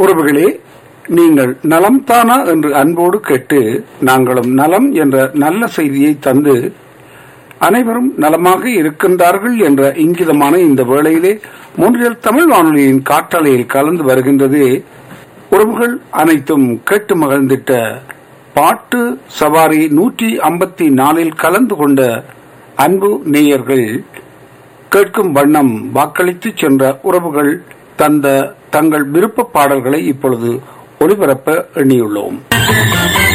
உறவுகளே நீங்கள் நலம் தானா என்று அன்போடு கேட்டு நாங்களும் நலம் என்ற நல்ல செய்தியை தந்து அனைவரும் நலமாக இருக்கின்றார்கள் என்ற இங்கிதமான இந்த வேளையிலே மூன்றில் தமிழ் வானொலியின் காற்றலையில் கலந்து வருகின்றது உறவுகள் அனைத்தும் கேட்டு மகிழ்ந்திட்ட பாட்டு சவாரி நூற்றி ஐம்பத்தி நாலில் கலந்து கொண்ட அன்பு நேயர்கள் கேட்கும் வண்ணம் வாக்களித்து சென்ற உறவுகள் தந்த தங்கள் விருப்ப பாடல்களை இப்பொழுது ஒளிபரப்ப எண்ணியுள்ளோம்